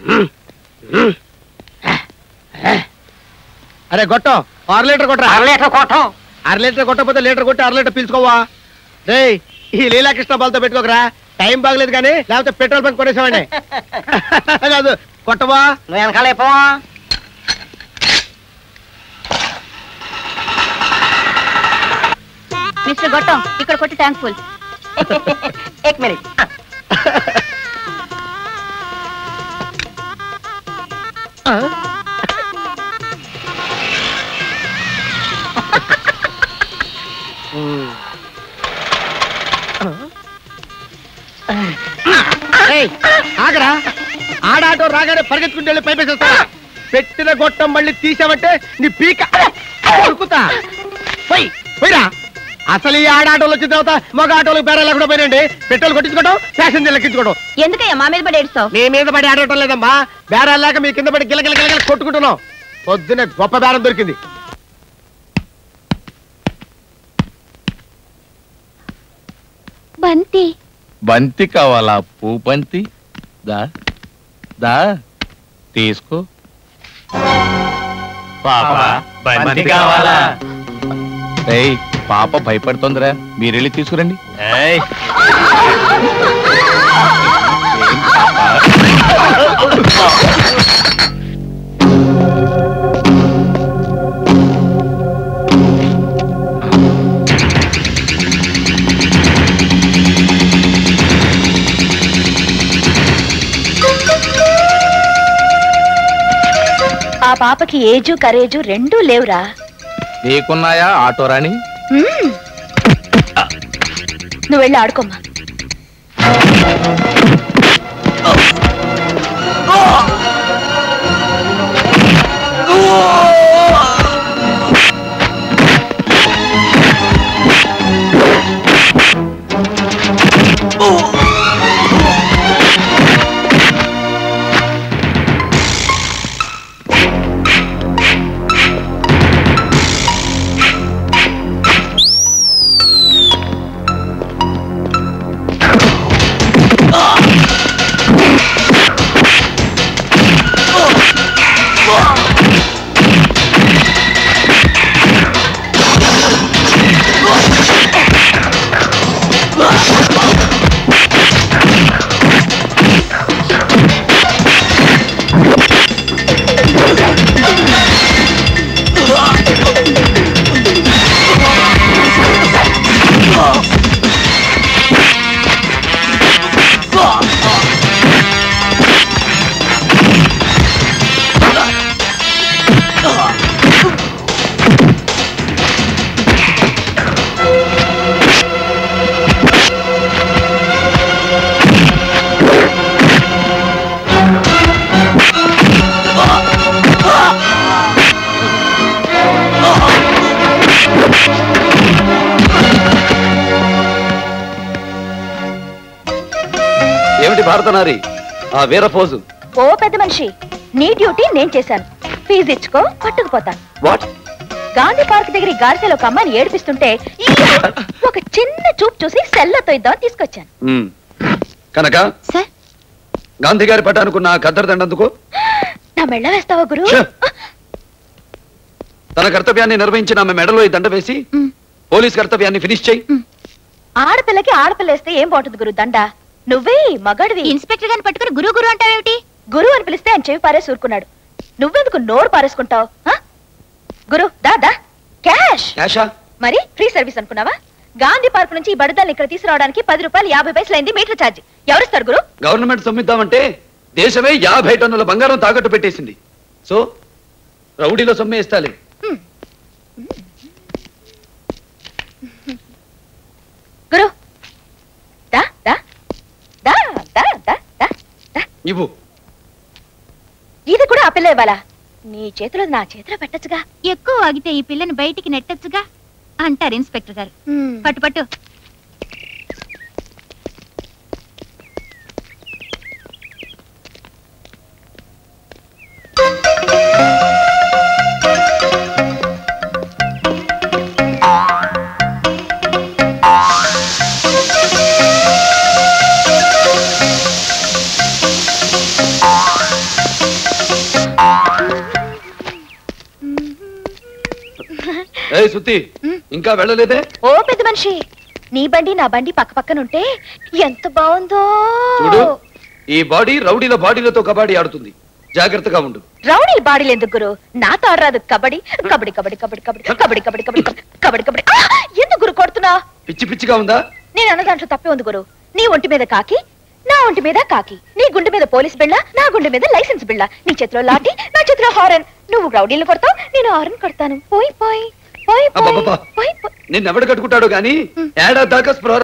అరే గొట్టం ఆరు లీటర్ కొట్టరా అర లీటర్ కొట్టం అర లీటర్ కొట్టకపోతే లీటర్ కొట్టి అర లీటర్ పీల్చుకోవా రే ఈ లీలాకృష్ణ బాలతో పెట్టుకోకరా టైం బాగలేదు కానీ లేకపోతే పెట్రోల్ బంక్ కొనేసామండి కాదు కొట్టవా నువ్వు వెనకాల పోవా మిస్టర్ గొట్టం ఇక్కడ కొట్టి ట్యాంక్ ఫుల్ ఎక్ మినిట్ ఏయ్, ఆగరా ఆడ ఆటో రాగానే పరిగెత్తుకుంటూ వెళ్ళి పైపేసేస్తా పెట్టిన గొట్టం మళ్ళీ తీసామంటే నీ పీక ఉరుకుతా పోయి పోయిరా అసలు ఈ ఆడ ఆటోలు వచ్చిన తర్వాత మగ ఆటోలకు బేరా లేకుండా పోయినండి పెట్రోల్ కొట్టించుకోవడం ప్యాసింజర్ లెక్కించుకోవడం ఎందుకయ్యా మా మీద పడి ఏడుస్తావు మీ మీద పడి ఆడటం లేదమ్మా బేరాలు లేక మీ కింద పడి గిలగిల గిలగిల కొట్టుకుంటున్నాం పొద్దునే గొప్ప బేరం దొరికింది బంతి బంతి కావాలా పూ బంతి దా దా తీసుకో పాప బంతి కావాలా ఏయ్ పాప భయపడుతోందిరా మీరెళ్ళి తీసుకురండి ఏయ్ ఆ పాపకి ఏజు కరేజు రెండూ లేవురా నీకున్నాయా ఆటో రాణి మ్మ్. నువ్వు వెళ్ళి ఆడుకోమ్మా ఏమిటి భారతనారి ఆ వీర పోజు ఓ పెద్ద మనిషి నీ డ్యూటీ నేను చేశాను ఫీజు ఇచ్చుకో పట్టుకుపోతాను వాట్ గాంధీ పార్క్ దగ్గర ఈ గాడిసెలో ఒక అమ్మాయిని ఏడిపిస్తుంటే ఈ ఒక చిన్న చూపు చూసి సెల్లతో ఇద్దామని తీసుకొచ్చాను కనుక సార్ గాంధీ గారి పట్టానుకున్న ఖద్దరు దండందుకు నా మెళ్ళ వేస్తావా గురు ఛే! తన కర్తవ్యాన్ని నిర్వహించిన ఆమె మెడలో ఈ దండ వేసి మ్. పోలీస్ కర్తవ్యాన్ని ఫినిష్ చేయి ఆడపిల్లకి ఆడపిల్ల వేస్తే ఏం బాగుంటుంది గురు దండ నువ్వే మగాడివి ఇన్స్పెక్టర్ గారిని పట్టుకుని గురు గురు అంటావేమిటి గురు అని పిలిస్తే ఆయన చెవి పారేసి ఊరుకున్నాడు నువ్వెందుకు నోరు పారేసుకుంటావు గురు దా దా క్యాష్ యాషా మరి ఫ్రీ సర్వీస్ అనుకున్నావా గాంధీ పార్క్ నుంచి ఈ బడుదాన్ని ఇక్కడ తీసుకురావడానికి పది రూపాయలు యాభై పైసలు అయింది మీటర్ ఛార్జ్ ఎవరిస్తారు గురు గవర్నమెంట్ సొమ్మిద్దామంటే దేశమే యాభై టన్నుల బంగారం తాకట్టు పెట్టేసింది సో రౌడీలో సొమ్మే ఇస్తాలే గురు దా దా దా దా దా దా దా ఇవ్వు ఇది కూడా ఆ పిల్ల ఇవ్వాలా నీ చేతిలో నా చేతిలో పెట్టచ్చుగా ఎక్కువ ఆగితే ఈ పిల్లని బయటికి నెట్టొచ్చుగా అంటారు ఇన్స్పెక్టర్ గారు పట్టు పట్టు ఏ సుత్తి ఉమ్. ఇంకా వెళ్ళలేదే ఓ పెద్ద మనిషి నీ బండి నా బండి పక్క పక్కన ఉంటే ఎంత బాగుందో చూడు ఈ బాడీ రౌడీల బాడీలతో కబాడీ ఆడుతుంది జాగ్రత్తగా ఉండు రౌడీ బాడీలు ఎందుకు గురు నాతో ఆడరాదు కబడ్డీ కబడ్డీ కబడ్డీ కబడ్డీ కబడ్డీ కబడ్డీ కబడ్డీ కబడ్డీ కబడ్డీ కబడ్డీ ఆ! ఎందుకు గురు కొడుతున్నా పిచ్చి పిచ్చిగా ఉందా నేను అన్న దాంట్లో తప్పే ఉంది గురు నీ ఒంటి మీద కాకి నా ఒంటి మీద కాకి నీ గుండె మీద పోలీస్ బిళ్ళ నా గుండె మీద లైసెన్స్ బిళ్ళ నీ చేతిలో లాఠీ నా చేతిలో హారన్ నువ్వు రౌడీలు కొడతావు నేను హారన్ కొడతాను పోయి పోయి పోయి పోయి అబ్బబ్బబ్బా. పోయి పోయి నిన్నెవడు కట్టుకుంటాడో గాని ఏడాది దాకా స్పృహ